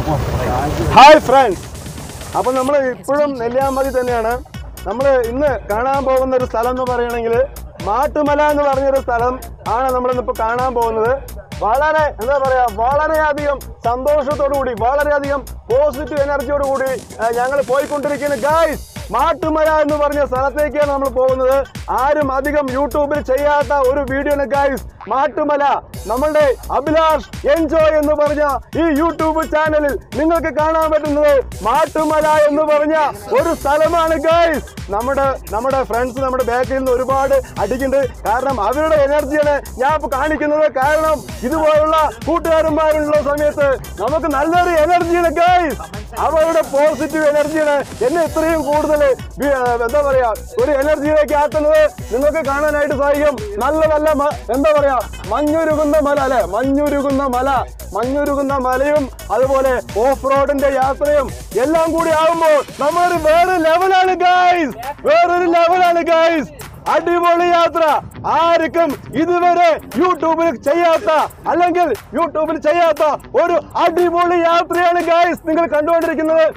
Hi friends അപ്പൊ നമ്മൾ ഇപ്പോഴും നെല്ലിയാമ്പതി തന്നെയാണ് നമ്മൾ ഇന്ന് കാണാൻ പോകുന്ന ഒരു സ്ഥലം എന്ന് പറയണമെങ്കിൽ മാട്ടുമല എന്ന് പറഞ്ഞൊരു സ്ഥലം ആണ് നമ്മൾ ഇന്നിപ്പോ കാണാൻ പോകുന്നത് വളരെ എന്താ പറയാ വളരെയധികം സന്തോഷത്തോടു കൂടി വളരെയധികം പോസിറ്റീവ് എനർജിയോട് കൂടി ഞങ്ങൾ പോയിക്കൊണ്ടിരിക്കുന്ന ഗൈസ് മാട്ടുമല എന്ന് പറഞ്ഞ സ്ഥലത്തേക്കാണ് നമ്മൾ പോകുന്നത് ആരും അധികം യൂട്യൂബിൽ ചെയ്യാത്ത ഒരു വീഡിയോ ഗൈസ് മാട്ടുമല നമ്മളുടെ അഭിലാഷ് എൻജോയ് എന്ന് പറഞ്ഞ ഈ യൂട്യൂബ് ചാനലിൽ നിങ്ങൾക്ക് കാണാൻ പറ്റുന്നത് മാട്ടുമല എന്ന് പറഞ്ഞ ഒരു സ്ഥലമാണ് ഗൈസ് നമ്മുടെ നമ്മുടെ ഫ്രണ്ട്സ് നമ്മുടെ ബാക്കിൽ നിന്ന് ഒരുപാട് അടിക്കുന്നുണ്ട് കാരണം അവരുടെ എനർജിയാണ് ഞാൻ ഇപ്പൊ കാണിക്കുന്നത് കാരണം ഇതുപോലുള്ള കൂട്ടുകാരന്മാരുള്ള സമയത്ത് നമുക്ക് നല്ലൊരു എനർജിയാണ് ഗൈസ് അവരുടെ പോസിറ്റീവ് എനർജിയാണ് എന്നെ ഇത്രയും കൂടുതൽ വി- ആ, എന്താ പറയാ ഒരു എനർജിയിലേക്ക് ആക്കുന്നത് നിങ്ങൾക്ക് കാണാനായിട്ട് സാധിക്കും നല്ല നല്ല മ- എന്താ പറയാ മഞ്ഞുരുകുന്ന മല അല്ലെ മഞ്ഞുരുകുന്ന മല മഞ്ഞുരുകുന്ന മലയും അതുപോലെ ഓഫ് റോഡിന്റെ യാത്രയും എല്ലാം കൂടി ആകുമ്പോൾ നമ്മളൊരു വേറെ ലെവലാണ് ഗൈസ് വേറൊരു ലെവലാണ് ഗൈസ് അടിപൊളി യാത്ര ആർക്കും ഇതുവരെ യൂട്യൂബിൽ ചെയ്യാത്ത അല്ലെങ്കിൽ യൂട്യൂബിൽ ചെയ്യാത്ത ഒരു അടിപൊളി യാത്രയാണ് ഗൈസ് നിങ്ങൾ കണ്ടുകൊണ്ടിരിക്കുന്നത്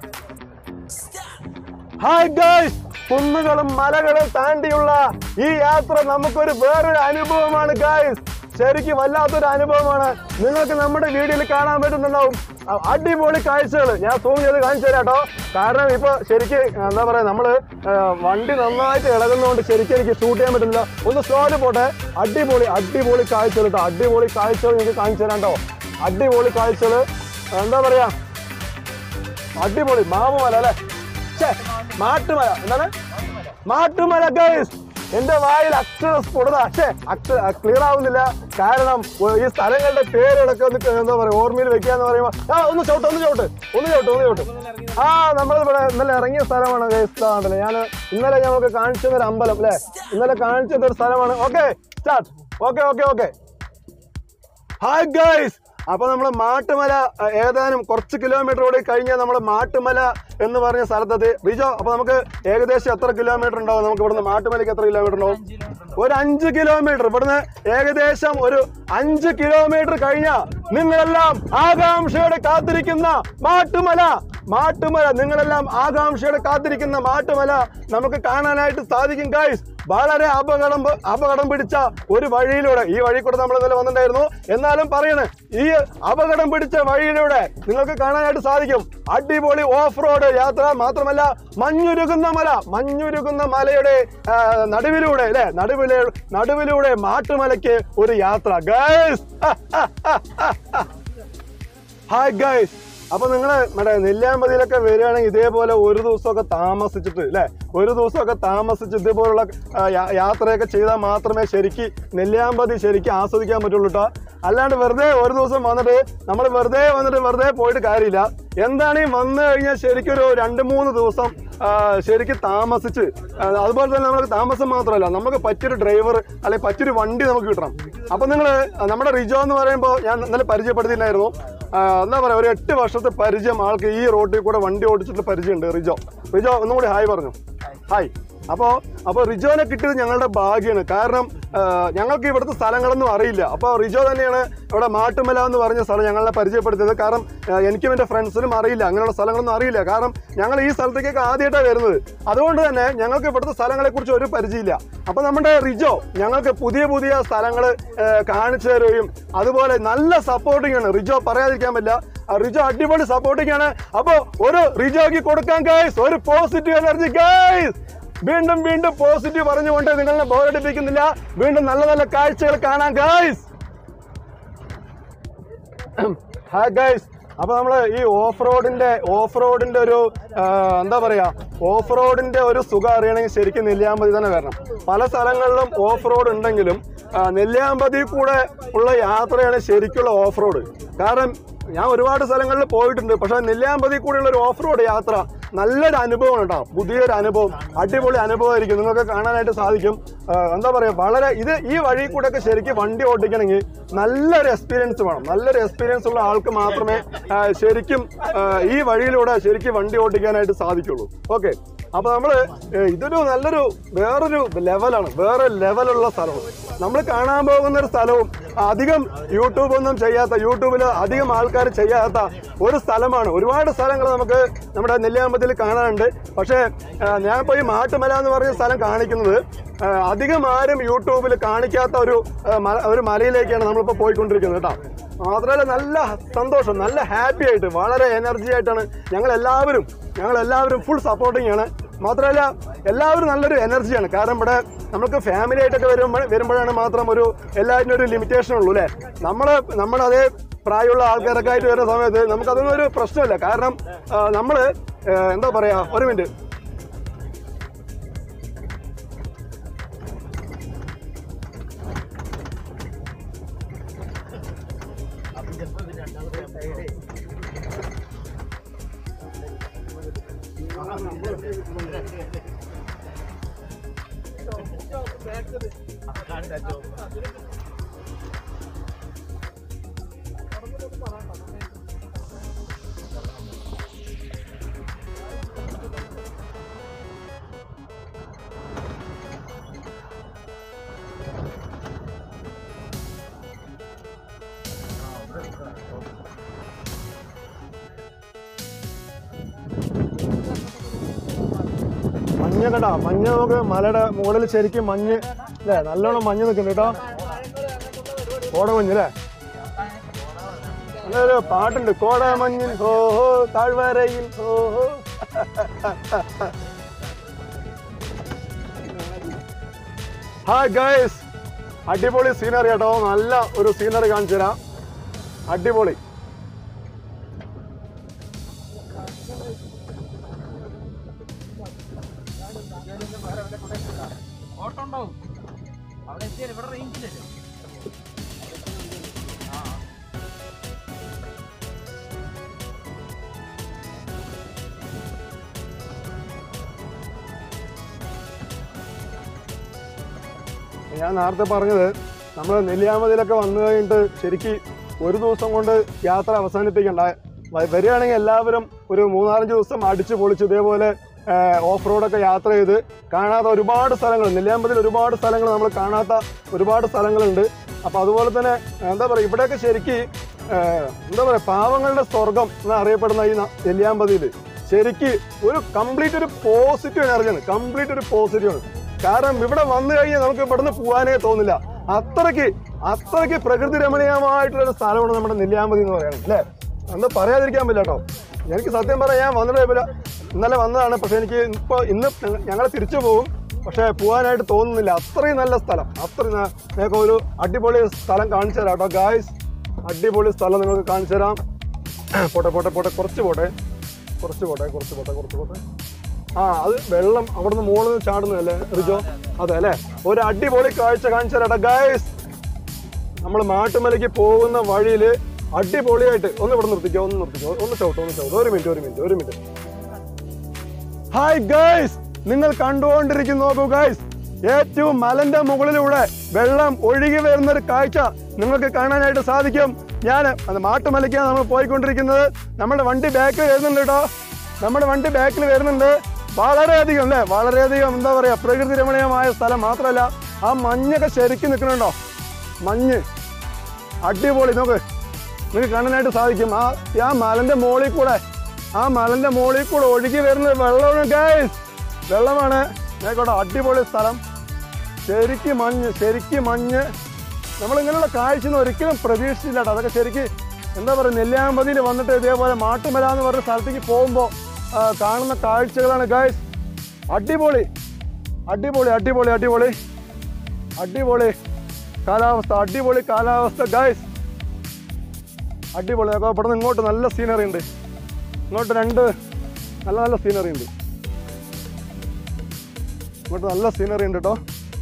ഹായ് ഗൈസ് കുന്നുകളും മലകളും താണ്ടിയുള്ള ഈ യാത്ര നമുക്കൊരു വേറൊരു അനുഭവമാണ് ഗൈസ് ശരിക്കും വല്ലാത്തൊരു അനുഭവമാണ് നിങ്ങൾക്ക് നമ്മുടെ വീഡിയോയിൽ കാണാൻ പറ്റുന്നുണ്ടാവും അ- അടിപൊളി കാഴ്ചകൾ ഞാൻ സൂം ചെയ്ത് കാണിച്ചു തരാം കേട്ടോ കാരണം ഇപ്പൊ ശരിക്ക് എന്താ പറയാ നമ്മള് ആ, വണ്ടി നന്നായിട്ട് ഇളകുന്നതുകൊണ്ട് ശരിക്കും എനിക്ക് ഷൂട്ട് ചെയ്യാൻ പറ്റുന്നില്ല ഒന്ന് സ്ലോയില് പോട്ടെ അടിപൊളി അടിപൊളി കാഴ്ചകൾ കേട്ടോ അടിപൊളി കാഴ്ചകൾ നിങ്ങൾക്ക് കാണിച്ചു തരാം കേട്ടോ അടിപൊളി കാഴ്ചകൾ എന്താ പറയാ അടിപൊളി മാവുമല അല്ലെ ഛേ, മാട്ടുമല എന്താണ് മാട്ടുമല ഗൈസ് എന്റെ വായിൽ അക്ഷര സ്ഫുടത പക്ഷേ അക്ഷര ക്ലിയർ ആവുന്നില്ല കാരണം ഒ- ഈ സ്ഥലങ്ങളുടെ പേരുകളൊക്കെ ഒന്ന് ക- എന്താ പറയാ ഓർമ്മയിൽ വെക്കാന്ന് പറയുമ്പോ ആ ഒന്ന് ചവിട്ട് ഒന്ന് ചവിട്ട് ഒന്ന് ചവിട്ട് ഒന്ന് ചവിട്ട് ആ നമ്മൾ ഇവിടെ ഇന്നലെ ഇറങ്ങിയ സ്ഥലമാണ് ഗൈസ് അതല്ലേ ഞാൻ ഇന്നലെ ഞങ്ങൾക്ക് കാണിച്ചു തന്നൊരു അമ്പലം അല്ലെ ഇന്നലെ കാണിച്ചു തന്നൊരു സ്ഥലമാണ് okay start okay okay okay hi guys അപ്പൊ നമ്മള് മാട്ടുമല അഹ്, ഏതാനും കുറച്ച് കിലോമീറ്റർ കൂടി കഴിഞ്ഞാൽ നമ്മൾ മാട്ടുമല എന്ന് പറഞ്ഞ സ്ഥലത്തെത്തി റിജോ അപ്പൊ നമുക്ക് ഏകദേശം എത്ര കിലോമീറ്റർ ഉണ്ടാവും നമുക്ക് ഇവിടുന്ന് മാട്ടുമലയ്ക്ക് എത്ര കിലോമീറ്റർ ഉണ്ടാവും ഒരു അഞ്ച് കിലോമീറ്റർ ഇവിടുന്ന് ഏകദേശം ഒരു അഞ്ച് കിലോമീറ്റർ കഴിഞ്ഞാൽ നിങ്ങളെല്ലാം ആകാംക്ഷയോടെ കാത്തിരിക്കുന്ന മാട്ടുമല മാട്ടുമല നിങ്ങളെല്ലാം ആകാംക്ഷയോടെ കാത്തിരിക്കുന്ന മാട്ടുമല നമുക്ക് കാണാനായിട്ട് സാധിക്കും ഗൈസ് വളരെ അപകടം പ- അപകടം പിടിച്ച ഒരു വഴിയിലൂടെ ഈ വഴി കൂടെ നമ്മൾ ഇന്നലെ വന്നിട്ടുണ്ടായിരുന്നു എന്നാലും പറയണേ ഈ അപകടം പിടിച്ച വഴിയിലൂടെ നിങ്ങൾക്ക് കാണാനായിട്ട് സാധിക്കും അടിപൊളി ഓഫ് റോഡ് യാത്ര മാത്രമല്ല മഞ്ഞുരുകുന്ന മല മഞ്ഞുരുകുന്ന മലയുടെ ആ, നടുവിലൂടെ അല്ലെ നടുവിലെ നടുവിലൂടെ മാട്ടുമലയ്ക്ക് ഒരു യാത്ര ഗൈസ് ഹായ് ഗൈസ് അപ്പൊ നിങ്ങള് മറ്റേ നെല്ലിയാമ്പതിയിലൊക്കെ വരികയാണെങ്കിൽ ഇതേപോലെ ഒരു ദിവസമൊക്കെ താമസിച്ചിട്ട് അല്ലെ ഒരു ദിവസമൊക്കെ താമസിച്ച് ഇതേപോലുള്ള ആ, യാ- യാത്രയൊക്കെ ചെയ്താൽ മാത്രമേ ശരിക്ക് നെല്ലിയാമ്പതി ശരിക്കും ആസ്വദിക്കാൻ പറ്റുള്ളൂ കേട്ടോ അല്ലാണ്ട് വെറുതെ ഒരു ദിവസം വന്നിട്ട് നമ്മൾ വെറുതെ വന്നിട്ട് വെറുതെ പോയിട്ട് കാര്യമില്ല എന്താണ് ഈ വന്നു കഴിഞ്ഞാൽ ശരിക്കും ഒരു രണ്ട് മൂന്ന് ദിവസം ആ, ശരിക്കും താമസിച്ച് ആ, അതുപോലെ തന്നെ നമുക്ക് താമസം മാത്രമല്ല നമുക്ക് പറ്റിയൊരു ഡ്രൈവർ അല്ലെങ്കിൽ പറ്റിയൊരു വണ്ടി നമുക്ക് കിട്ടണം അപ്പൊ നിങ്ങൾ നമ്മുടെ റിജോ എന്ന് പറയുമ്പോൾ ഞാൻ ഇന്നലെ പരിചയപ്പെടുത്തിയിട്ടുണ്ടായിരുന്നു ആ, എന്താ പറയാ ഒരു എട്ട് വർഷത്തെ പരിചയം ആൾക്ക് ഈ റോഡിൽ കൂടെ വണ്ടി ഓടിച്ചിട്ട് പരിചയമുണ്ട് റിജോ റിജോ ഒന്നും കൂടി ഹായ് പറഞ്ഞു ഹായ് അപ്പോൾ അപ്പോൾ റിജോനെ കിട്ടിയത് ഞങ്ങളുടെ ഭാഗ്യമാണ് കാരണം ആ, ഞങ്ങൾക്ക് ഇവിടുത്തെ സ്ഥലങ്ങളൊന്നും അറിയില്ല അപ്പോൾ റിജോ തന്നെയാണ് ഇവിടെ മാട്ടുമല എന്ന് പറഞ്ഞ സ്ഥലം ഞങ്ങളെ പരിചയപ്പെടുത്തിയത് കാരണം ആ, എനിക്കും എൻ്റെ ഫ്രണ്ട്സിനും അറിയില്ല അങ്ങനെയുള്ള സ്ഥലങ്ങളൊന്നും അറിയില്ല കാരണം ഞങ്ങൾ ഈ സ്ഥലത്തേക്കൊക്കെ ആദ്യമായിട്ടാണ് വരുന്നത് അതുകൊണ്ട് തന്നെ ഞങ്ങൾക്ക് ഇവിടുത്തെ സ്ഥലങ്ങളെ കുറിച്ച് ഒരു പരിചയമില്ല അപ്പോൾ നമ്മുടെ റിജോ ഞങ്ങൾക്ക് പുതിയ പുതിയ സ്ഥലങ്ങൾ കാണിച്ചു തരുകയും അതുപോലെ നല്ല സപ്പോർട്ടിംഗ് ആണ് റിജോ പറയാതിരിക്കാൻ പറ്റില്ല ആ റിജോ അടിപൊളി സപ്പോർട്ടിംഗ് ആണ് അപ്പോ ഒരു റിജോക്ക് കൊടുക്കാൻ ഗൈസ് ഒരു പോസിറ്റീവ് എനർജി ഗൈസ് വീണ്ടും വീണ്ടും പോസിറ്റീവ് പറഞ്ഞുകൊണ്ട് നിങ്ങളെ ബോറടിപ്പിക്കുന്നില്ല വീണ്ടും നല്ല നല്ല കാഴ്ചകൾ കാണാൻ ഗൈസ് ഹായ് ഗൈസ് അപ്പൊ നമ്മള് ഈ ഓഫ് റോഡിന്റെ ഓഫ് റോഡിന്റെ ഒരു ആ, എന്താ പറയാ ഓഫ് റോഡിന്റെ ഒരു സുഖം അറിയണമെങ്കിൽ ശരിക്കും നെല്ലിയാമ്പതി തന്നെ വരണം പല സ്ഥലങ്ങളിലും ഓഫ് റോഡ് ഉണ്ടെങ്കിലും ആ, നെല്ലിയാമ്പതി കൂടെ ഉള്ള യാത്രയാണ് ശരിക്കുള്ള ഓഫ് റോഡ് കാരണം ഞാൻ ഒരുപാട് സ്ഥലങ്ങളിൽ പോയിട്ടുണ്ട് പക്ഷെ നെല്ലിയാമ്പതി കൂടെയുള്ള ഒരു ഓഫ് റോഡ് യാത്ര നല്ലൊരു അനുഭവമാണ് കേട്ടോ പുതിയൊരു അനുഭവം അടിപൊളി അനുഭവമായിരിക്കും നിങ്ങൾക്ക് കാണാനായിട്ട് സാധിക്കും ആ, എന്താ പറയുക വളരെ ഇത് ഈ വഴി കൂടെ ഒക്കെ ശരിക്കും വണ്ടി ഓടിക്കണമെങ്കിൽ നല്ലൊരു എക്സ്പീരിയൻസ് വേണം നല്ലൊരു എക്സ്പീരിയൻസ് ഉള്ള ആൾക്ക് മാത്രമേ ആ, ശരിക്കും ആ, ഈ വഴിയിലൂടെ ശരിക്കും വണ്ടി ഓടിക്കാനായിട്ട് സാധിക്കുള്ളൂ ഓക്കെ അപ്പൊ നമ്മള് ഏ, ഇതൊരു നല്ലൊരു വേറൊരു ലെവലാണ് വേറെ ലെവലുള്ള സ്ഥലമാണ് നമ്മൾ കാണാൻ പോകുന്ന ഒരു സ്ഥലവും അധികം യൂട്യൂബ് ഒന്നും ചെയ്യാത്ത യൂട്യൂബിൽ അധികം ആൾക്കാർ ചെയ്യാത്ത ഒരു സ്ഥലമാണ് ഒരുപാട് സ്ഥലങ്ങൾ നമുക്ക് നമ്മുടെ നെല്ലിയാമ്പതിൽ കാണാനുണ്ട് പക്ഷേ ആ, ഞാൻ ഇപ്പോൾ ഈ മാട്ടുമല എന്ന് പറഞ്ഞ സ്ഥലം കാണിക്കുന്നത് ആ, അധികം ആരും യൂട്യൂബിൽ കാണിക്കാത്ത ഒരു ആ, മല- ഒരു മലയിലേക്കാണ് നമ്മളിപ്പോൾ പോയിക്കൊണ്ടിരിക്കുന്നത് കേട്ടോ മാത്രമല്ല നല്ല സന്തോഷം നല്ല ഹാപ്പി ആയിട്ട് വളരെ എനർജി ആയിട്ടാണ് ഞങ്ങൾ എല്ലാവരും ഞങ്ങൾ എല്ലാവരും ഫുൾ സപ്പോർട്ടിങ് ആണ് മാത്രമല്ല എല്ലാവരും നല്ലൊരു എനർജിയാണ് കാരണം ഇവിടെ നമുക്ക് ഫാമിലി ആയിട്ടൊക്കെ വരുമ്പോൾ വരുമ്പോഴാണ് മാത്രം ഒരു എല്ലാത്തിനും ഒരു ലിമിറ്റേഷൻ ഉള്ളൂ അല്ലേ നമ്മൾ നമ്മുടെ അതേ പ്രായമുള്ള ആൾക്കാരൊക്കെ ആയിട്ട് വരുന്ന സമയത്ത് നമുക്കതൊന്നും ഒരു പ്രശ്നമില്ല കാരണം നമ്മൾ എന്താ പറയാ ഒരു മിനിറ്റ് മഞ്ഞ കേട്ടാ മഞ്ഞ നമുക്ക് മലയുടെ മുകളിൽ ശരിക്കും മഞ്ഞ് അല്ലേ നല്ലോണം മഞ്ഞ് നിൽക്കുന്നുണ്ട് കേട്ടോ കോടമഞ്ഞ് അല്ലേ നല്ലൊരു പാട്ടുണ്ട് കോടമഞ്ഞിൻ ഹോഹോ താഴ്വരയിൽ ഹോഹോ ഹായ് ഗൈസ് അടിപൊളി സീനറി കേട്ടോ നല്ല ഒരു സീനറി കാണിച്ചു തരാം അടിപൊളി ഓട്ടം ഉണ്ടാവും അവിടെ എത്തിയാൽ ഇവിടെ റേഞ്ചിലല്ലേ ഞാൻ നേരത്തെ പറഞ്ഞത് നമ്മൾ നെല്ലിയാമ്പതിയിലൊക്കെ വന്നു കഴിഞ്ഞിട്ട് ശരിക്ക് ഒരു ദിവസം കൊണ്ട് യാത്ര അവസാനിപ്പിക്കണ്ട വ- വരികയാണെങ്കിൽ എല്ലാവരും ഒരു മൂന്നാലഞ്ച് ദിവസം അടിച്ചു പൊളിച്ച് ഇതേപോലെ ഓഫ് റോഡൊക്കെ യാത്ര ചെയ്ത് കാണാത്ത ഒരുപാട് സ്ഥലങ്ങൾ നെല്ലിയാമ്പതിൽ ഒരുപാട് സ്ഥലങ്ങൾ നമ്മൾ കാണാത്ത ഒരുപാട് സ്ഥലങ്ങളുണ്ട് അപ്പോൾ അതുപോലെ തന്നെ എന്താ പറയുക ഇവിടെയൊക്കെ ശരിക്ക് ഏഹ്, എന്താ പറയുക പാവങ്ങളുടെ സ്വർഗം എന്ന് അറിയപ്പെടുന്ന ഈ ന- നെല്ലിയാമ്പതിയിൽ ശരിക്ക് ഒരു കംപ്ലീറ്റ് ഒരു പോസിറ്റീവ് എനർജിയാണ് കംപ്ലീറ്റ് ഒരു പോസിറ്റീവ് ആണ് കാരണം ഇവിടെ വന്നു കഴിഞ്ഞാൽ നമുക്ക് ഇവിടുന്ന് പോകാനേ തോന്നില്ല അത്രയ്ക്ക് അത്രയ്ക്ക് പ്രകൃതി രമണീയമായിട്ടുള്ള ഒരു സ്ഥലമാണ് നമ്മുടെ നെല്ലിയാമ്പതി എന്ന് പറയുന്നത് അല്ലേ എന്താ പറയാതിരിക്കാൻ പറ്റില്ല കേട്ടോ എനിക്ക് സത്യം പറയാൻ ഞാൻ വന്നിട്ട് ഇല്ല ഇന്നലെ വന്നതാണ് പക്ഷെ എനിക്ക് ഇപ്പോൾ ഇന്ന് ഞങ്ങൾ തിരിച്ചു പോകും പക്ഷെ പോകാനായിട്ട് തോന്നുന്നില്ല അത്രയും നല്ല സ്ഥലം അത്രയും ന- നിങ്ങൾക്ക് ഒരു അടിപൊളി സ്ഥലം കാണിച്ചു തരാം കേട്ടോ ഗായ്സ് അടിപൊളി സ്ഥലം നിങ്ങൾക്ക് കാണിച്ചു തരാം പോട്ടെ പോട്ടെ പോട്ടെ കുറച്ച് പോട്ടെ കുറച്ച് പോട്ടെ കുറച്ച് പോട്ടെ കുറച്ച് പോട്ടെ ആ അത് വെള്ളം അവിടുന്ന് മുകളിൽ നിന്ന് ചാടുന്നതല്ലേ റിജോ അതെ അല്ലേ ഒരു അടിപൊളി കാഴ്ച കാണിച്ചു തരാം ഗായ്സ് നമ്മൾ മാട്ടുമലയ്ക്ക് പോകുന്ന വഴിയിൽ അടിപൊളിയായിട്ട് ഒന്ന് ഇവിടെ നിർത്തിക്കോ ഒന്ന് നിർത്തിക്കോ ഒന്ന് ചവിട്ടോ ഒന്ന് ചവിട്ടോ ഒരു മിനിറ്റ് ഒരു മിനിറ്റ് ഒരു മിനിറ്റ് ഹായ് ഗൈസ് നിങ്ങൾ കണ്ടുകൊണ്ടിരിക്കുന്നു നോക്കൂ ഗൈസ് ഏറ്റവും മലന്റെ മുകളിലൂടെ വെള്ളം ഒഴുകി വരുന്ന ഒരു കാഴ്ച നിങ്ങൾക്ക് കാണാനായിട്ട് സാധിക്കും ഞാൻ അത് മാട്ടുമലയ്ക്കാണ് നമ്മൾ പോയിക്കൊണ്ടിരിക്കുന്നത് നമ്മുടെ വണ്ടി ബാക്കിൽ വരുന്നുണ്ട് കേട്ടോ നമ്മുടെ വണ്ടി ബാക്കിൽ വരുന്നുണ്ട് വളരെയധികം അല്ലേ വളരെയധികം എന്താ പറയാ പ്രകൃതി രമണീയമായ സ്ഥലം മാത്രമല്ല ആ മഞ്ഞൊക്കെ ശരിക്കും നിൽക്കുന്നുണ്ടോ മഞ്ഞ് അടിപൊളി നോക്ക് നിങ്ങൾക്ക് കാണാനായിട്ട് സാധിക്കും ആ ആ മലന്റെ മുകളിൽ കൂടെ ആ മലന്റെ മുകളിൽ കൂടെ ഒഴുകി വരുന്ന വെള്ളമാണ് ഗൈസ് വെള്ളമാണ് നോക്കോട്ടെ അടിപൊളി സ്ഥലം ശരിക്കും മഞ്ഞ് ശരിക്കും മഞ്ഞ് നമ്മൾ ഇങ്ങനെയുള്ള കാഴ്ചയൊന്നും ഒരിക്കലും പ്രതീക്ഷിച്ചില്ല കേട്ടോ അതൊക്കെ ശരിക്ക് എന്താ പറയുക നെല്ലിയാമ്പതിയിൽ വന്നിട്ട് ഇതേപോലെ മാട്ടുമല എന്ന് പറഞ്ഞ സ്ഥലത്തേക്ക് പോകുമ്പോൾ കാണുന്ന കാഴ്ചകളാണ് ഗൈസ് അടിപൊളി അടിപൊളി അടിപൊളി അടിപൊളി അടിപൊളി കാലാവസ്ഥ അടിപൊളി കാലാവസ്ഥ ഗൈസ് അടിപൊളി അപ്പോൾ ഇവിടെ നിന്ന് ഇങ്ങോട്ട് നല്ല സീനറി ഉണ്ട് ഇങ്ങോട്ട് രണ്ട് നല്ല നല്ല സീനറി ഉണ്ട് ഇങ്ങോട്ട് നല്ല സീനറി ഉണ്ട് കേട്ടോ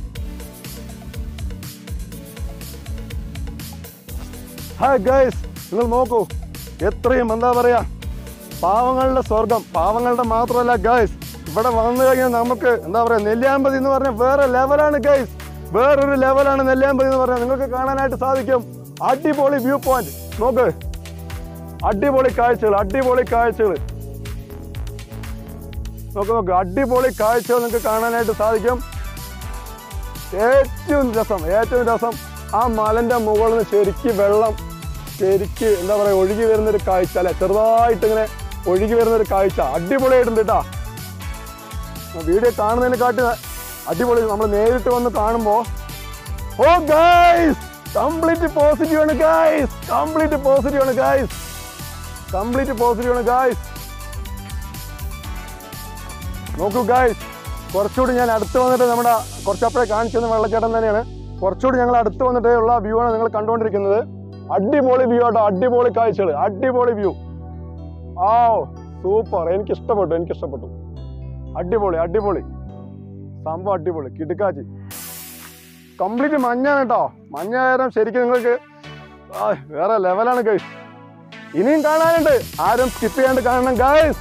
ഹായ് ഗൈസ് നിങ്ങൾ നോക്കൂ എത്രയും എന്താ പറയാ പാവങ്ങളുടെ സ്വർഗം പാവങ്ങളുടെ മാത്രമല്ല ഗൈസ് ഇവിടെ വന്നു കഴിഞ്ഞാൽ നമുക്ക് എന്താ പറയാ നെല്ലിയാമ്പതി എന്ന് പറഞ്ഞാൽ വേറെ ലെവലാണ് ഗൈസ് വേറൊരു ലെവലാണ് നെല്ലിയാമ്പതി എന്ന് പറഞ്ഞാൽ നിങ്ങൾക്ക് കാണാനായിട്ട് സാധിക്കും അടിപൊളി വ്യൂ പോയിന്റ് നോക്ക് അടിപൊളി കാഴ്ചകൾ അടിപൊളി കാഴ്ചകൾ നോക്ക് നോക്ക് അടിപൊളി കാഴ്ചകൾ നിങ്ങൾക്ക് കാണാനായിട്ട് സാധിക്കും ഏറ്റവും രസം ഏറ്റവും രസം ആ മലന്റെ മുകളിൽ നിന്ന് ശരിക്ക് വെള്ളം ശരിക്ക് എന്താ പറയാ ഒഴുകി വരുന്ന ഒരു കാഴ്ച അല്ലെ ചെറുതായിട്ട് ഇങ്ങനെ ഒഴുകി വരുന്ന ഒരു കാഴ്ച അടിപൊളിയായിട്ടുണ്ട് കേട്ടാ വീഡിയോ കാണുന്നതിനെക്കാട്ടി അടിപൊളി നമ്മൾ നേരിട്ട് വന്ന് കാണുമ്പോ ഓ ഗൈസ് കംപ്ലീറ്റ് പോസിറ്റീവ് ആണ് ഗൈസ് കംപ്ലീറ്റ് പോസിറ്റീവ് ആണ് ഗൈസ് കംപ്ലീറ്റ് പോസിറ്റീവ് ആണ് ഗൈസ് നോക്കൂ ഗൈസ് കുറച്ചുകൂടി ഞാൻ അടുത്ത് വന്നിട്ട് നമ്മുടെ കുറച്ചപ്പഴേ കാണിച്ചു തന്ന വെള്ളച്ചാട്ടം തന്നെയാണ് കുറച്ചുകൂടി ഞങ്ങൾ അടുത്ത് വന്നിട്ട് ഉള്ള വ്യൂ ആണ് നിങ്ങൾ കണ്ടുകൊണ്ടിരിക്കുന്നത് അടിപൊളി വ്യൂ ആട്ടോ അടിപൊളി കാഴ്ചകൾ അടിപൊളി വ്യൂ ആ സൂപ്പർ എനിക്ക് ഇഷ്ടപ്പെട്ടു എനിക്ക് ഇഷ്ടപ്പെട്ടു അടിപൊളി അടിപൊളി സംഭവം അടിപൊളി കിടുക്കാച്ചി കംപ്ലീറ്റ് മഞ്ഞാണ് കേട്ടോ മഞ്ഞ കാരണം ശരിക്കും നിങ്ങൾക്ക് ആ, വേറെ ലെവലാണ് ഗൈസ് ഇനിയും കാണാനുണ്ട് ആരും സ്കിപ്പ് ചെയ്യാണ്ട് കാണണം ഗൈസ്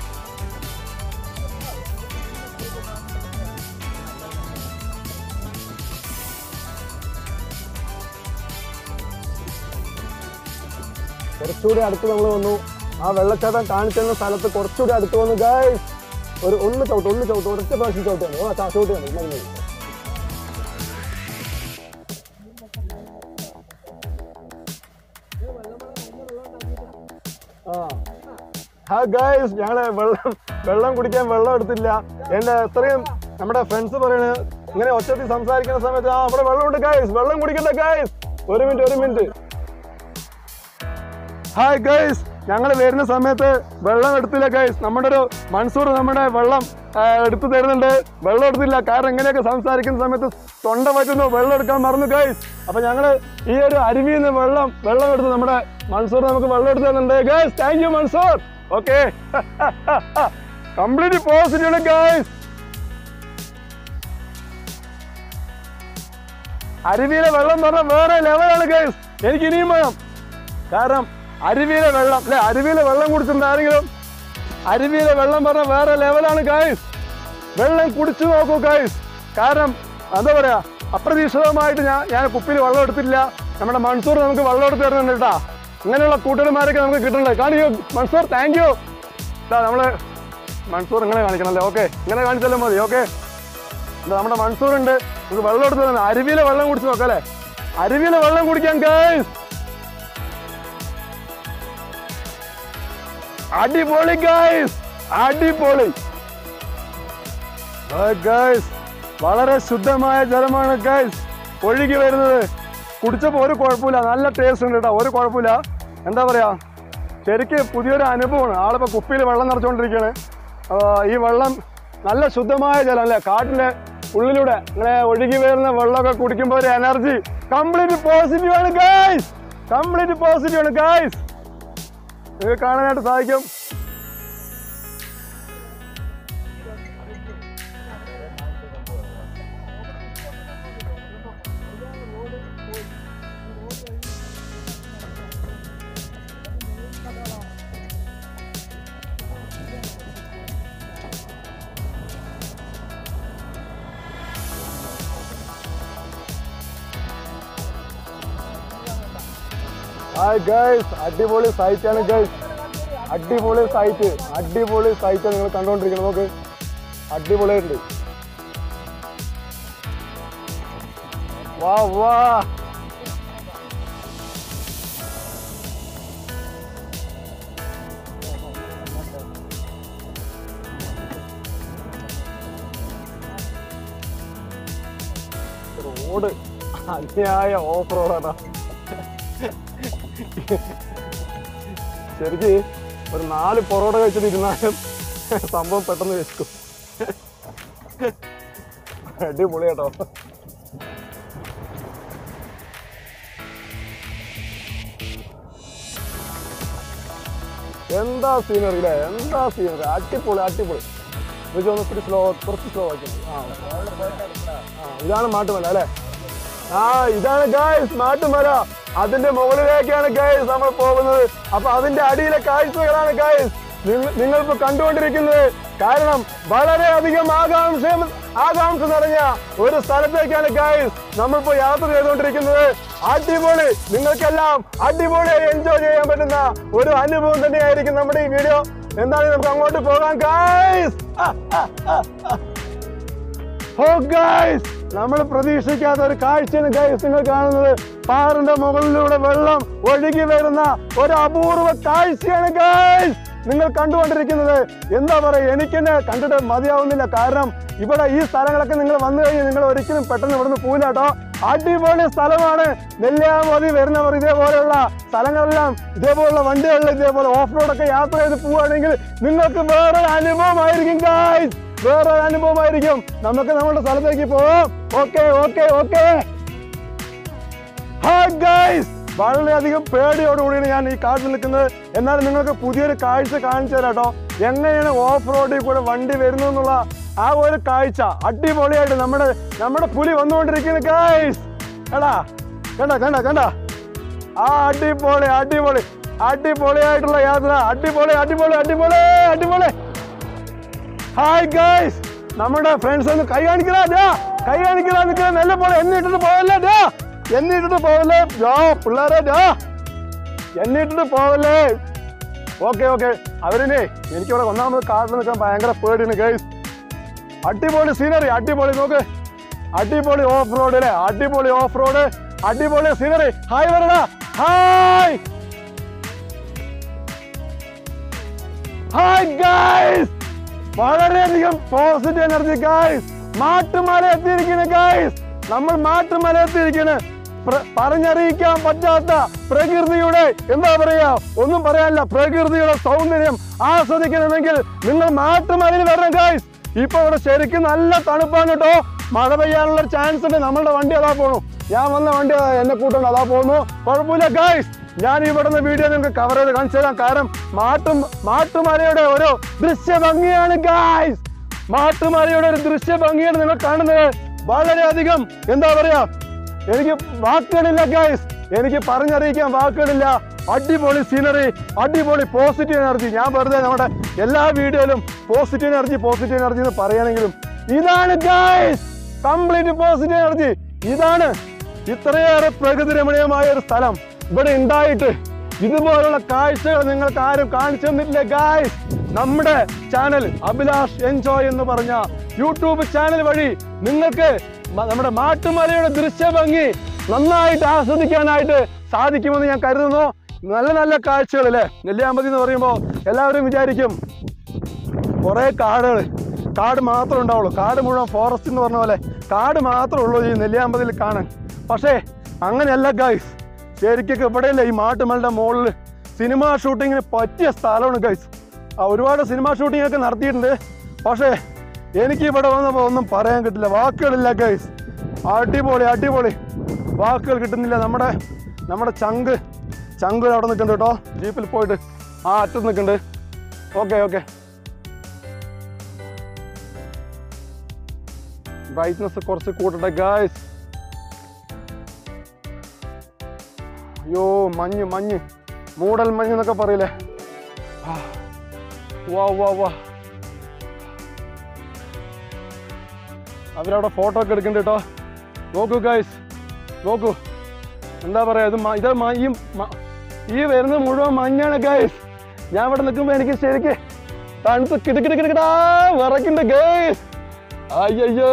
കുറച്ചുകൂടി അടുത്ത് നമ്മൾ വന്നു ആ വെള്ളച്ചാട്ടം കാണിച്ചിരുന്ന സ്ഥലത്ത് കുറച്ചുകൂടി അടുത്ത് വന്നു ഗൈസ് ഒരു ഒന്ന് ചവിട്ട് ഒന്ന് ചവിട്ട് ഒരൊറ്റ പ്രാവശ്യം ചവിട്ടാണ് ഓ ചാ ചവിട്ട് മതി മതി മതി ആ ഹാ ഗൈസ് ഞങ്ങള് വെള്ളം വെള്ളം കുടിക്കാൻ വെള്ളം എടുത്തില്ല എന്റെ എത്രയും നമ്മുടെ ഫ്രണ്ട്സ് പറയണത് ഇങ്ങനെ ഒച്ചത്തിൽ സംസാരിക്കുന്ന സമയത്ത് ആ അവിടെ വെള്ളമുണ്ട് ഗൈസ് വെള്ളം കുടിക്കട്ടെ ഗൈസ് ഒരു മിനിറ്റ് ഒരു മിനിറ്റ് ഹായ് ഗൈസ് ഞങ്ങൾ വരുന്ന സമയത്ത് വെള്ളം എടുത്തില്ല ഗൈസ് നമ്മുടെ ഒരു മൺസൂർ നമ്മുടെ വെള്ളം ആ, എടുത്തു തരുന്നുണ്ട് വെള്ളം എടുത്തില്ല കാരണം ഇങ്ങനെയൊക്കെ സംസാരിക്കുന്ന സമയത്ത് തൊണ്ട പറ്റുന്നു വെള്ളം എടുക്കാൻ മറന്നു ഗൈസ് അപ്പൊ ഞങ്ങൾ ഈ ഒരു അരുവിയിൽ നിന്ന് വെള്ളം വെള്ളം എടുത്ത് നമ്മുടെ മൺസൂർ നമുക്ക് വെള്ളം എടുത്തു തരുന്നുണ്ട് guys thank you Mansoor okay complete positive guys അരുവിയിലെ വെള്ളം പറഞ്ഞാൽ വേറെ ലെവലാണ് ഗൈസ് എനിക്ക് ഇനിയും വേണം കാരണം അരുവിയിലെ വെള്ളം അല്ലെ അരുവിയിലെ വെള്ളം കുടിച്ചിട്ടുണ്ട് ആരെങ്കിലും അരുവിയിലെ വെള്ളം പറഞ്ഞ വേറെ ലെവലാണ് ഗൈസ് വെള്ളം കുടിച്ചു നോക്കൂ ഗൈസ് കാരണം എന്താ പറയാ അപ്രതീക്ഷിതമായിട്ട് ഞാൻ ഞാൻ കുപ്പിയിൽ വെള്ളം എടുത്തില്ല നമ്മുടെ മൺസൂർ നമുക്ക് വെള്ളം എടുത്ത് തരുന്നുണ്ട് കേട്ടാ ഇങ്ങനെയുള്ള കൂട്ടുകാരന്മാരൊക്കെ നമുക്ക് കിട്ടണ്ടേ കാണിക്കൂ മൺസൂർ താങ്ക് യു നമ്മള് മൺസൂർ ഇങ്ങനെ കാണിക്കണല്ലേ ഓക്കെ ഇങ്ങനെ കാണിച്ചാലും മതി ഓക്കെ എന്താ നമ്മുടെ മൺസൂർ ഉണ്ട് നമുക്ക് വെള്ളം എടുത്ത് തരുന്നത് അരുവിയിലെ വെള്ളം കുടിച്ച് നോക്കാം അല്ലേ അരുവിയിലെ വെള്ളം കുടിക്കാൻ ഗൈസ് അടിപൊളി ഗൈസ് അടിപൊളി ഗൈസ് വളരെ ശുദ്ധമായ ജലമാണ് ഗൈസ് ഒഴുകി വരുന്നത് കുടിച്ചപ്പോൾ ഒരു കുഴപ്പമില്ല നല്ല ടേസ്റ്റ് ഉണ്ട് കേട്ടോ ഒരു കുഴപ്പമില്ല എന്താ പറയാ ശരിക്ക് പുതിയൊരു അനുഭവമാണ് ആളിപ്പോൾ കുപ്പിയിൽ വെള്ളം നിറച്ചുകൊണ്ടിരിക്കുകയാണ് ആ, ഈ വെള്ളം നല്ല ശുദ്ധമായ ജലം അല്ലേ കാട്ടിന്റെ ഉള്ളിലൂടെ ഇങ്ങനെ ഒഴുകി വരുന്ന വെള്ളമൊക്കെ കുടിക്കുമ്പോൾ ഒരു എനർജി കംപ്ലീറ്റ് പോസിറ്റീവ് ആണ് ഗൈസ് കംപ്ലീറ്റ് പോസിറ്റീവ് ആണ് ഗൈസ് നിങ്ങൾക്ക് കാണാനായിട്ട് സാധിക്കും ഹായ് ഗൈസ് അടിപൊളി സൈറ്റ് ആണ് ഗൈസ് അടിപൊളി സൈറ്റ് അടിപൊളി സൈറ്റ് നിങ്ങൾ കണ്ടുകൊണ്ടിരിക്കണം നോക്ക് അടിപൊളിയായിട്ടുണ്ട് വാ വാ റോഡ് അന്യായ ഓഫ് റോഡാണ് ശരിക്ക് ഒരു നാല് പൊറോട്ട കഴിച്ചിട്ട് ഇരുന്നാലും സംഭവം പെട്ടെന്ന് വെക്കും അടിപൊളി കേട്ടോ എന്താ സീനറി അല്ലേ എന്താ സീനറി അടിപൊളി അടിപൊളി ഇത് ഒന്ന് ഇത്തിരി സ്ലോ കുറച്ച് സ്ലോ ആക്കി ആ ആ, ഇതാണ് മാട്ടുമല അല്ലേ ആ ഇതാണ് ഗൈസ് മാട്ടുമല അതിന്റെ മുകളിലേക്കാണ് ഗൈസ് നമ്മൾ പോകുന്നത് അപ്പൊ അതിന്റെ അടിയിലെ കാഴ്ചകളാണ് ഗൈസ് നിങ്ങളിപ്പോ കണ്ടുകൊണ്ടിരിക്കുന്നത് കാരണം വളരെയധികം ആകാംക്ഷ ആകാംക്ഷ നിറഞ്ഞ ഒരു സ്ഥലത്തേക്കാണ് ഗൈസ് നമ്മളിപ്പോ യാത്ര ചെയ്തുകൊണ്ടിരിക്കുന്നത് അടിപൊളി നിങ്ങൾക്കെല്ലാം അടിപൊളിയായി എൻജോയ് ചെയ്യാൻ പറ്റുന്ന ഒരു അനുഭവം തന്നെയായിരിക്കും നമ്മുടെ ഈ വീഡിയോ എന്തായാലും നമുക്ക് അങ്ങോട്ട് പോകാം ഗൈസ് ഓ ഗൈസ് നമ്മൾ പ്രതീക്ഷിക്കാത്ത ഒരു കാഴ്ചയാണ് ഗൈസ് നിങ്ങൾ കാണുന്നത് പാറിന്റെ മുകളിലൂടെ വെള്ളം ഒഴുകി വരുന്ന ഒരു അപൂർവ കാഴ്ചയാണ് ഗൈസ് നിങ്ങൾ കണ്ടുകൊണ്ടിരിക്കുന്നത് എന്താ പറയുക എനിക്ക് തന്നെ കണ്ടിട്ട് മതിയാവുന്നില്ല കാരണം ഇവിടെ ഈ സ്ഥലങ്ങളൊക്കെ നിങ്ങൾ വന്നു കഴിഞ്ഞാൽ നിങ്ങൾ ഒരിക്കലും പെട്ടെന്ന് ഇവിടുന്ന് പോവില്ല കേട്ടോ അടിപൊളി സ്ഥലമാണ് നെല്ലിയാമതി വരുന്നവർ ഇതേപോലെയുള്ള സ്ഥലങ്ങളെല്ലാം ഇതേപോലുള്ള വണ്ടികളിൽ ഇതേപോലെ ഓഫ് റോഡൊക്കെ യാത്ര ചെയ്ത് പോവുകയാണെങ്കിൽ നിങ്ങൾക്ക് വേറൊരു അനുഭവമായിരിക്കും ഗായ്സ് വേറൊരു അനുഭവമായിരിക്കും നമുക്ക് നമ്മുടെ സ്ഥലത്തേക്ക് പോവാം okay okay okay hi guys വളരെയധികം പേടിയോടുകൂടിയാണ് ഞാൻ ഈ കാട്ടിൽ നിൽക്കുന്നത് എന്നാൽ നിങ്ങൾക്ക് പുതിയൊരു കാഴ്ച കാണിച്ചു തരാം കേട്ടോ എങ്ങനെയാണ് ഓഫ് റോഡിൽ കൂടെ വണ്ടി വരുന്നു എന്നുള്ള ആ ഒരു കാഴ്ച അടിപൊളിയായിട്ട് നമ്മുടെ നമ്മുടെ പുലി വന്നുകൊണ്ടിരിക്കുന്നു ഗൈസ് എടാ കണ്ട കണ്ട കണ്ട ആ അടിപൊളി അടിപൊളി അടിപൊളിയായിട്ടുള്ള യാത്ര അടിപൊളി അടിപൊളി അടിപൊളി അടിപൊളി ഹായ് ഗൈസ് നമ്മുടെ ഫ്രണ്ട്സ് ഒന്ന് കൈ കാണിക്കലാ ഡാ കൈ കാണിക്കലാ നിൽക്കുക നല്ല പോലെ എന്നെ ഇട്ടിട്ട് പോവല്ലേ ഡാ എന്നെ ഇട്ടിട്ട് പോവല്ലേ ഡാ പിള്ളേരെ ഡാ എന്നെ ഇട്ടിട്ട് പോവല്ലേ ഓക്കെ ഓക്കെ അവരിനെ എനിക്കിവിടെ ഒന്നാമത് കാട്ടിൽ നിൽക്കാൻ ഭയങ്കര പേടിയാണ് ഗൈസ് അടിപൊളി സീനറി അടിപൊളി നോക്ക് അടിപൊളി ഓഫ് റോഡ് അല്ലേ അടിപൊളി ഓഫ് റോഡ് അടിപൊളി സീനറി ഹായ് വരടാ ഹായ് ഹായ് ഗൈസ് വളരെയധികം പോസിറ്റീവ് എനർജി ഗൈസ് മാട്ടുമല എത്തിയിരിക്കുന്നു ഗൈസ് നമ്മൾ മാട്ടുമല എത്തിയിരിക്കുന്നു പ്ര- പറഞ്ഞറിയിക്കാൻ പറ്റാത്ത പ്രകൃതിയുടെ എന്താ പറയാ ഒന്നും പറയാനില്ല പ്രകൃതിയുടെ സൗന്ദര്യം ആസ്വദിക്കണമെങ്കിൽ നിങ്ങൾ മാട്ടുമലയിൽ വരണം ഗൈസ് ഇപ്പൊ ഇവിടെ ശരിക്കും നല്ല തണുപ്പാണ് കേട്ടോ മഴ പെയ്യാനുള്ള ചാൻസ് ഉണ്ട് നമ്മളുടെ വണ്ടി അതാ പോണു ഞാൻ വന്ന വണ്ടി അതാ എന്നെ കൂട്ടുണ്ട് അതാ പോകുന്നു കുഴപ്പമില്ല ഗൈസ് ഞാൻ ഇവിടുന്ന് വീഡിയോ നിങ്ങൾക്ക് കവർ ചെയ്ത് കാണിച്ചു തരാം കാരണം മാട്ടും മാട്ടുമലയുടെ ഒരു ദൃശ്യ ഭംഗിയാണ് ഗായ്സ് മാട്ടുമലയുടെ ഒരു ദൃശ്യ ഭംഗിയാണ് നിങ്ങൾ കാണുന്നത് വളരെയധികം എന്താ പറയാ എനിക്ക് വാക്കുകളില്ല ഗായ്സ് എനിക്ക് പറഞ്ഞറിയിക്കാൻ വാക്കുകളില്ല അടിപൊളി സീനറി അടിപൊളി പോസിറ്റീവ് എനർജി ഞാൻ വെറുതെ നമ്മുടെ എല്ലാ വീഡിയോയിലും പോസിറ്റീവ് എനർജി പോസിറ്റീവ് എനർജി എന്ന് പറയുകയാണെങ്കിലും ഇതാണ് ഗായ്സ് കംപ്ലീറ്റ് പോസിറ്റീവ് എനർജി ഇതാണ് ഇത്രയേറെ പ്രകൃതി രമണീയമായ ഒരു സ്ഥലം ഇവിടെ ഉണ്ടായിട്ട് ഇതുപോലുള്ള കാഴ്ചകൾ നിങ്ങൾക്ക് ആരും കാണിച്ചു തന്നിട്ടില്ല ഗായ്സ് നമ്മുടെ ചാനൽ അഭിലാഷ് എൻജോയ് എന്ന് പറഞ്ഞ യൂട്യൂബ് ചാനൽ വഴി നിങ്ങൾക്ക് മ- നമ്മുടെ മാട്ടുമലയുടെ ദൃശ്യ ഭംഗി നന്നായിട്ട് ആസ്വദിക്കാനായിട്ട് സാധിക്കുമെന്ന് ഞാൻ കരുതുന്നു നല്ല നല്ല കാഴ്ചകൾ അല്ലേ നെല്ലിയാമ്പതി എന്ന് പറയുമ്പോൾ എല്ലാവരും വിചാരിക്കും കുറേ കാടുകൾ കാട് മാത്രമേ ഉണ്ടാവുള്ളൂ കാട് മുഴുവൻ ഫോറസ്റ്റ് എന്ന് പറഞ്ഞ പോലെ കാട് മാത്രമേ ഉള്ളൂ ഈ നെല്ലിയാമ്പതിൽ കാണാൻ പക്ഷേ അങ്ങനെയല്ല ഗൈസ് ശരിക്കൊക്കെ ഇവിടെയല്ലേ ഈ മാട്ടുമലയുടെ മുകളിൽ സിനിമ ഷൂട്ടിങ്ങിന് പറ്റിയ സ്ഥലമാണ് ഗൈസ് ആ ഒരുപാട് സിനിമ ഷൂട്ടിംഗ് ഒക്കെ നടത്തിയിട്ടുണ്ട് പക്ഷേ എനിക്ക് ഇവിടെ വന്നപ്പോൾ ഒന്നും പറയാൻ കിട്ടില്ല വാക്കുകളില്ല ഗൈസ് അടിപൊളി അടിപൊളി വാക്കുകൾ കിട്ടുന്നില്ല നമ്മുടെ നമ്മുടെ ചങ്ക് ചങ്ക് അവിടെ നിൽക്കുന്നുണ്ട് കേട്ടോ ജീപ്പിൽ പോയിട്ട് ആ അറ്റത്ത് നിൽക്കുന്നുണ്ട് ഓക്കെ ഓക്കെ ബ്രൈറ്റ്നസ് കുറച്ച് കൂട്ടട്ടെ ഗായ്സ് അയ്യോ മഞ്ഞ് മഞ്ഞ് മൂടൽ മഞ്ഞ് എന്നൊക്കെ പറയില്ലേ ആ. വാ വാ വാ അവരവിടെ ഫോട്ടോ ഒക്കെ എടുക്കുന്നുണ്ട് കേട്ടോ നോക്കൂ ഗായ്സ് നോക്കൂ എന്താ പറയാ ഇത് മ- ഇത് മ- ഈ മ- ഈ വരുന്നത് മുഴുവൻ മഞ്ഞാണ് ഗായ്സ് ഞാൻ ഇവിടെ നിൽക്കുമ്പോൾ എനിക്ക് ശരിക്ക് തണുത്ത് കിടക്കിട്ട് കിടക്കിടാ വിറക്കുന്നുണ്ട് ഗായ്സ് അയ്യോ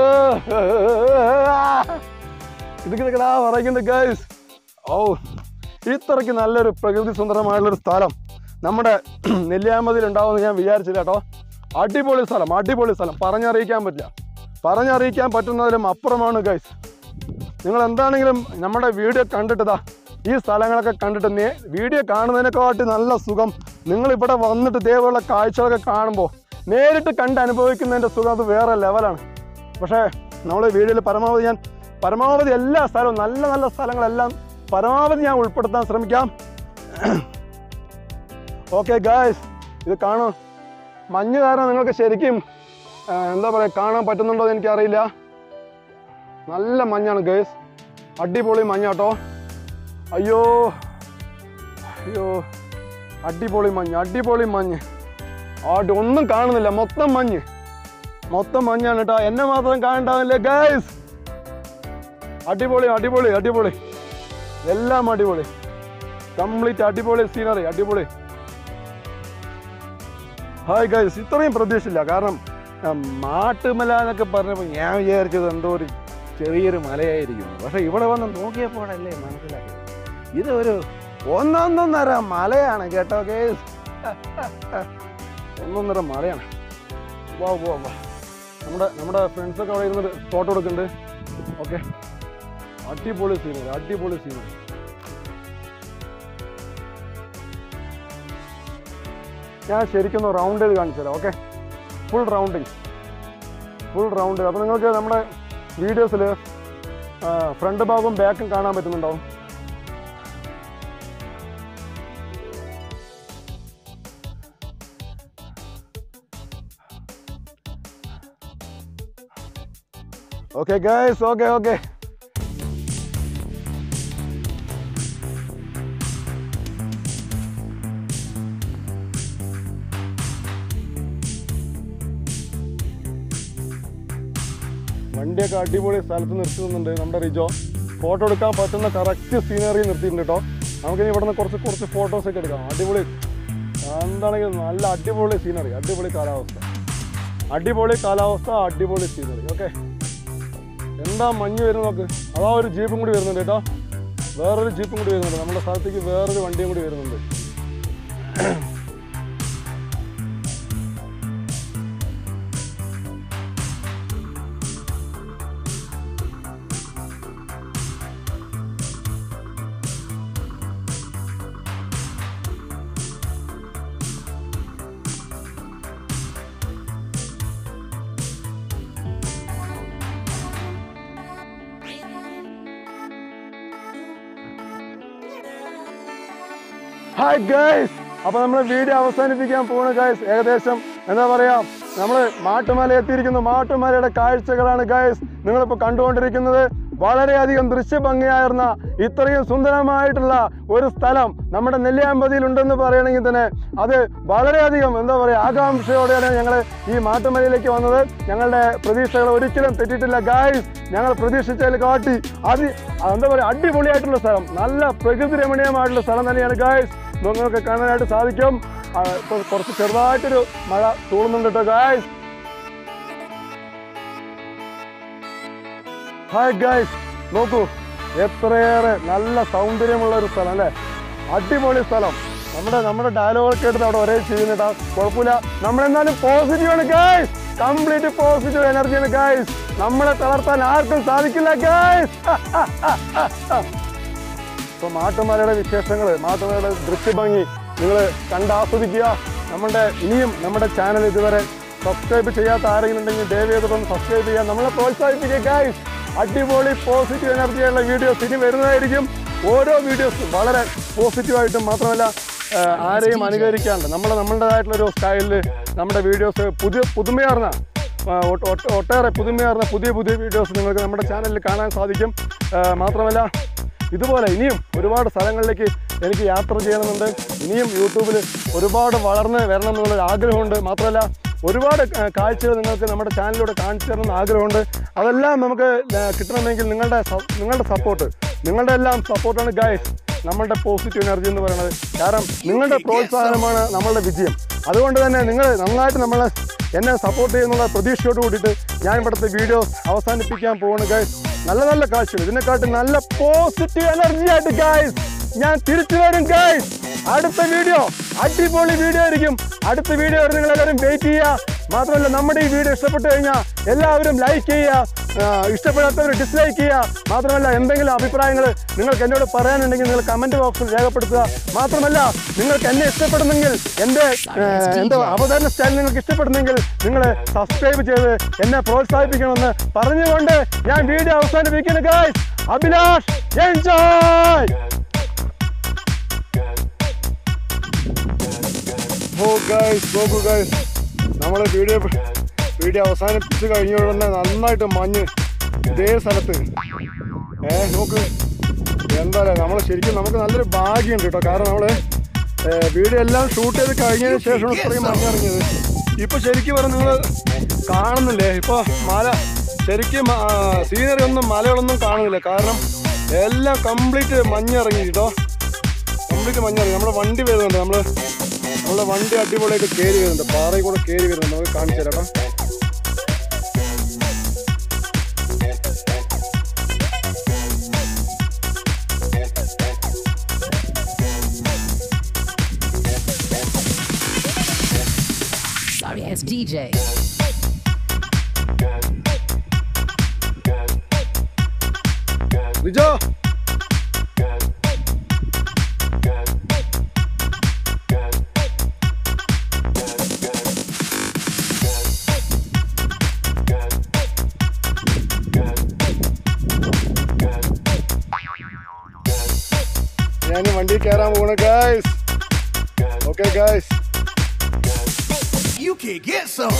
ഇത് കിടക്കടാ പറയുന്നുണ്ട് ഗൈസ് ഓ ഇത്രയ്ക്ക് നല്ലൊരു പ്രകൃതി സുന്ദരമായുള്ളൊരു സ്ഥലം നമ്മുടെ നെല്ലിയാമ്പതിയിൽ ഉണ്ടാവുമെന്ന് ഞാൻ വിചാരിച്ചില്ല കേട്ടോ അടിപൊളി സ്ഥലം അടിപൊളി സ്ഥലം പറഞ്ഞറിയിക്കാൻ പറ്റില്ല പറഞ്ഞറിയിക്കാൻ പറ്റുന്നതിലും അപ്പുറമാണ് ഗൈസ് നിങ്ങൾ എന്താണെങ്കിലും നമ്മുടെ വീഡിയോ കണ്ടിട്ടതാ ഈ സ്ഥലങ്ങളൊക്കെ കണ്ടിട്ട് നേ- വീഡിയോ കാണുന്നതിനെക്കാട്ടി നല്ല സുഖം നിങ്ങൾ ഇവിടെ വന്നിട്ട് ഇതേപോലുള്ള കാഴ്ചകളൊക്കെ കാണുമ്പോൾ നേരിട്ട് കണ്ട് അനുഭവിക്കുന്നതിൻ്റെ സുഖം അത് വേറെ ലെവലാണ് പക്ഷേ നമ്മൾ വീഡിയോയിൽ പരമാവധി ഞാൻ പരമാവധി എല്ലാ സ്ഥലവും നല്ല നല്ല സ്ഥലങ്ങളെല്ലാം പരമാവധി ഞാൻ ഉൾപ്പെടുത്താൻ ശ്രമിക്കാം ഓക്കെ ഗായ്സ് ഇത് കാണും മഞ്ഞ് കാരണം നിങ്ങൾക്ക് ശരിക്കും ആ, എന്താ പറയുക കാണാൻ പറ്റുന്നുണ്ടോ എന്ന് എനിക്കറിയില്ല നല്ല മഞ്ഞാണ് ഗേസ് അടിപൊളി മഞ്ഞാട്ടോ അയ്യോ അയ്യോ അടിപൊളി മഞ്ഞ് അടിപൊളി മഞ്ഞ് ആട്ട് ഒന്നും കാണുന്നില്ല മൊത്തം മഞ്ഞ് മൊത്തം മഞ്ഞാണ് കേട്ടോ എന്നെ മാത്രം കാണണ്ടാവില്ലേ ഗേസ് അടിപൊളി അടിപൊളി അടിപൊളി എല്ലാം അടിപൊളി കംപ്ലീറ്റ് അടിപൊളി സീനറി അടിപൊളി ഹായ് ഗൈസ് ഇത്രയും പ്രതീക്ഷയില്ല കാരണം ആ, മാട്ടുമല എന്നൊക്കെ പറഞ്ഞപ്പോൾ ഞാൻ വിചാരിച്ചത് എന്തോ ഒരു ചെറിയൊരു മലയായിരിക്കുന്നു പക്ഷെ ഇവിടെ വന്ന് നോക്കിയപ്പോഴല്ലേ മനസ്സിലാക്കി ഇതൊരു ഒന്നൊന്നൊന്നര മലയാണ് കേട്ടോ കേസ് ഒന്നൊന്നര മലയാണ് വാ വാ വാ നമ്മുടെ നമ്മുടെ ഫ്രണ്ട്സൊക്കെ അവിടെ ഇരുന്നിട്ട് ഫോട്ടോ എടുക്കുന്നുണ്ട് ഓക്കെ അടിപൊളി സീനറി അടിപൊളി സീനറി ഞാൻ ശരിക്കും റൗണ്ട് ചെയ്ത് കാണിച്ചു തരാം okay full rounding full round അപ്പോൾ നിങ്ങൾക്ക് നമ്മുടെ വീഡിയോസിൽ ഫ്രണ്ട് ഭാഗവും ബാക്കും കാണാൻ പറ്റുന്നുണ്ടാവും ഓക്കെ ഗൈസ് ഓക്കെ ഓക്കെ വണ്ടിയൊക്കെ അടിപൊളി സ്ഥലത്ത് നിർത്തുന്നുണ്ട് നമ്മുടെ റിജോ ഫോട്ടോ എടുക്കാൻ പറ്റുന്ന കറക്റ്റ് സീനറി നിർത്തിയിട്ടുണ്ട് കേട്ടോ നമുക്കിനി ഇവിടെ നിന്ന് കുറച്ച് കുറച്ച് ഫോട്ടോസ് ഒക്കെ എടുക്കാം അടിപൊളി എന്താണെങ്കിലും നല്ല അടിപൊളി സീനറി അടിപൊളി കാലാവസ്ഥ അടിപൊളി കാലാവസ്ഥ അടിപൊളി സീനറി ഓക്കെ എന്താ മഞ്ഞ് വരുന്നത് നോക്ക് അതാ ഒരു ജീപ്പും കൂടി വരുന്നുണ്ട് കേട്ടോ വേറൊരു ജീപ്പും കൂടി വരുന്നുണ്ട് നമ്മുടെ സ്ഥലത്തേക്ക് വേറൊരു വണ്ടിയും കൂടി വരുന്നുണ്ട് ഹായ് ഗൈസ് അപ്പൊ നമ്മൾ വീഡിയോ അവസാനിപ്പിക്കാൻ പോകുന്ന ഗൈസ് ഏകദേശം എന്താ പറയാ നമ്മൾ മാട്ടുമല എത്തിയിരിക്കുന്നു മാട്ടുമലയുടെ കാഴ്ചകളാണ് ഗൈസ് നിങ്ങളിപ്പോൾ കണ്ടുകൊണ്ടിരിക്കുന്നത് വളരെയധികം ദൃശ്യഭംഗിയായിരുന്ന ഇത്രയും സുന്ദരമായിട്ടുള്ള ഒരു സ്ഥലം നമ്മുടെ നെല്ലിയാമ്പതിയിൽ ഉണ്ടെന്ന് പറയണമെങ്കിൽ തന്നെ അത് വളരെയധികം എന്താ പറയുക ആകാംക്ഷയോടെയാണ് ഞങ്ങൾ ഈ മാട്ടുമലയിലേക്ക് വന്നത് ഞങ്ങളുടെ പ്രതീക്ഷകൾ ഒരിക്കലും തെറ്റിയിട്ടില്ല ഗായ്സ് ഞങ്ങൾ പ്രതീക്ഷിച്ചതിൽ കാട്ടി അതി എന്താ പറയുക അടിപൊളിയായിട്ടുള്ള സ്ഥലം നല്ല പ്രകൃതി രമണീയമായിട്ടുള്ള സ്ഥലം തന്നെയാണ് ഗായ്സ് നിങ്ങൾക്ക് കാണാനായിട്ട് സാധിക്കും ആ, ഇപ്പൊ കുറച്ച് ചെറുതായിട്ടൊരു മഴ തൂളുന്നുണ്ട് കേട്ടോ ഗായ്സ് ഹായ് ഗായ്സ് നോക്കൂ എത്രയേറെ നല്ല സൗന്ദര്യമുള്ള ഒരു സ്ഥലം അല്ലേ അടിപൊളി സ്ഥലം നമ്മുടെ നമ്മുടെ ഡയലോഗ് കേട്ടിട്ട് അവിടെ ഒരേ ചെയ്യുന്നിട്ടാ കുഴപ്പമില്ല നമ്മളെന്നാലും പോസിറ്റീവ് ആണ് ഗായ്സ് കംപ്ലീറ്റ് പോസിറ്റീവ് എനർജിയാണ് ഗായ്സ് നമ്മളെ തളർത്താൻ ആർക്കും സാധിക്കില്ല ഗായ്സ് ഇപ്പൊ മാട്ടുമലയുടെ വിശേഷങ്ങൾ മാട്ടുമലയുടെ ദൃശ്യഭംഗി നിങ്ങൾ കണ്ടാസ്വദിക്കുക നമ്മുടെ ഇനിയും നമ്മുടെ ചാനൽ ഇതുവരെ സബ്സ്ക്രൈബ് ചെയ്യാത്ത ആരെങ്കിലും ഉണ്ടെങ്കിൽ ദയവ് ചെയ്തിട്ടൊന്ന് സബ്സ്ക്രൈബ് ചെയ്യുക നമ്മളെ പ്രോത്സാഹിപ്പിക്കുക ഗൈസ് അടിപൊളി പോസിറ്റീവ് എനർജിയുള്ള വീഡിയോസ് ഇനി വരുന്നതായിരിക്കും ഓരോ വീഡിയോസും വളരെ പോസിറ്റീവായിട്ടും മാത്രമല്ല ആ, ആരെയും അനുകരിക്കാണ്ട് നമ്മൾ നമ്മളുടേതായിട്ടുള്ള ഒരു സ്റ്റൈലിൽ നമ്മുടെ വീഡിയോസ് പുതിയ പുതുമയാർന്ന ആ, ഒട്ട് ഒട്ട് ഒട്ടേറെ പുതുമയാർന്ന പുതിയ പുതിയ വീഡിയോസ് നിങ്ങൾക്ക് നമ്മുടെ ചാനലിൽ കാണാൻ സാധിക്കും ആ, മാത്രമല്ല ഇതുപോലെ ഇനിയും ഒരുപാട് സ്ഥലങ്ങളിലേക്ക് എനിക്ക് യാത്ര ചെയ്യണമെന്നുണ്ട് ഇനിയും യൂട്യൂബിൽ ഒരുപാട് വളർന്ന് വരണം എന്നുള്ളൊരു ആഗ്രഹമുണ്ട് മാത്രമല്ല ഒരുപാട് ആ, കാഴ്ചകൾ നിങ്ങൾക്ക് നമ്മുടെ ചാനലിലൂടെ കാണിച്ചു തരണമെന്ന് ആഗ്രഹമുണ്ട് അതെല്ലാം നമുക്ക് ആ, കിട്ടണമെങ്കിൽ നിങ്ങളുടെ സ- നിങ്ങളുടെ സപ്പോർട്ട് നിങ്ങളുടെ എല്ലാം സപ്പോർട്ടാണ് ഗൈസ് നമ്മളുടെ പോസിറ്റീവ് എനർജി എന്ന് പറയുന്നത് കാരണം നിങ്ങളുടെ പ്രോത്സാഹനമാണ് നമ്മളുടെ വിജയം അതുകൊണ്ട് തന്നെ നിങ്ങൾ നന്നായിട്ട് നമ്മളെ എന്നെ സപ്പോർട്ട് ചെയ്യുന്നുള്ള പ്രതീക്ഷയോട് കൂടിയിട്ട് ഞാൻ ഇവിടുത്തെ വീഡിയോ അവസാനിപ്പിക്കാൻ പോകുന്നു ഗൈസ് നല്ല നല്ല കാഴ്ചകൾ ഇതിനെക്കാട്ടും നല്ല പോസിറ്റീവ് എനർജി ആയിട്ട് ഗൈസ് ഞാൻ തിരിച്ചു വരും ഗൈസ് അടുത്ത വീഡിയോ അടിപൊളി വീഡിയോ ആയിരിക്കും അടുത്ത വീഡിയോ വരെ നിങ്ങൾ എല്ലാവരും വെയിറ്റ് ചെയ്യുക മാത്രമല്ല നമ്മുടെ ഈ വീഡിയോ ഇഷ്ടപ്പെട്ടു കഴിഞ്ഞാൽ എല്ലാവരും ലൈക്ക് ചെയ്യുക ആ, ഇഷ്ടപ്പെടാത്തവർ ഡിസ്ലൈക്ക് ചെയ്യുക മാത്രമല്ല എന്തെങ്കിലും അഭിപ്രായങ്ങൾ നിങ്ങൾക്ക് എന്നോട് പറയാനുണ്ടെങ്കിൽ നിങ്ങൾ കമന്റ് ബോക്സിൽ രേഖപ്പെടുത്തുക മാത്രമല്ല നിങ്ങൾക്ക് എന്നെ ഇഷ്ടപ്പെടുന്നെങ്കിൽ എൻ്റെ ആ, എൻ്റെ അവതരണ സ്റ്റൈൽ നിങ്ങൾക്ക് ഇഷ്ടപ്പെടുന്നെങ്കിൽ നിങ്ങൾ സബ്സ്ക്രൈബ് ചെയ്ത് എന്നെ പ്രോത്സാഹിപ്പിക്കണമെന്ന് പറഞ്ഞുകൊണ്ട് ഞാൻ വീഡിയോ അവസാനിപ്പിക്കുന്നു ഗായ്സ് അഭിലാഷ് എൻജോയ് ഓ ഗൈസ് നോക്കൂ ഗൈസ് നമ്മൾ വീഡിയോ വീഡിയോ അവസാനിപ്പിച്ച് കഴിഞ്ഞ ഉടനെ നന്നായിട്ട് മഞ്ഞ് ഇതേ സ്ഥലത്ത് ഏ നോക്ക് എന്താ നമ്മൾ ശരിക്കും നമുക്ക് നല്ലൊരു ഭാഗ്യമുണ്ട് കേട്ടോ കാരണം നമ്മൾ വീഡിയോ എല്ലാം ഷൂട്ട് ചെയ്ത് കഴിഞ്ഞതിന് ശേഷമാണ് ഇത്രയും മഞ്ഞിറങ്ങിയത് ഇപ്പൊ ശരിക്കും പറഞ്ഞ നിങ്ങൾ കാണുന്നില്ലേ ഇപ്പൊ മല ശരിക്കും സീനറി ഒന്നും മലകളൊന്നും കാണുന്നില്ല കാരണം എല്ലാം കംപ്ലീറ്റ് മഞ്ഞിറങ്ങി കേട്ടോ കംപ്ലീറ്റ് മഞ്ഞിറങ്ങി നമ്മുടെ വണ്ടി വരുന്നുണ്ട് നമ്മള് നമ്മളെ വണ്ടി അടിപൊളിയായിട്ട് കയറി വരുന്നുണ്ട് പാറയിൽ കൂടെ കയറി വരുന്നുണ്ട് നമുക്ക് കാണിച്ചു തരാം കേട്ടോ Sorry ass DJ. വിജോ ഞാൻ വണ്ടി കയറാൻ പോണ guys okay guys You can get some.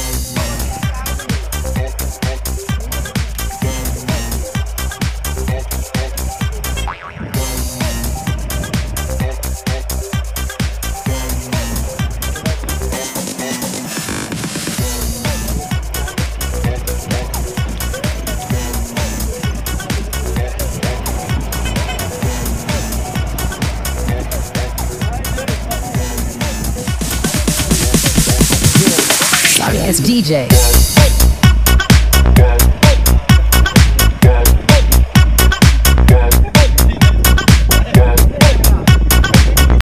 Sorry ass DJ.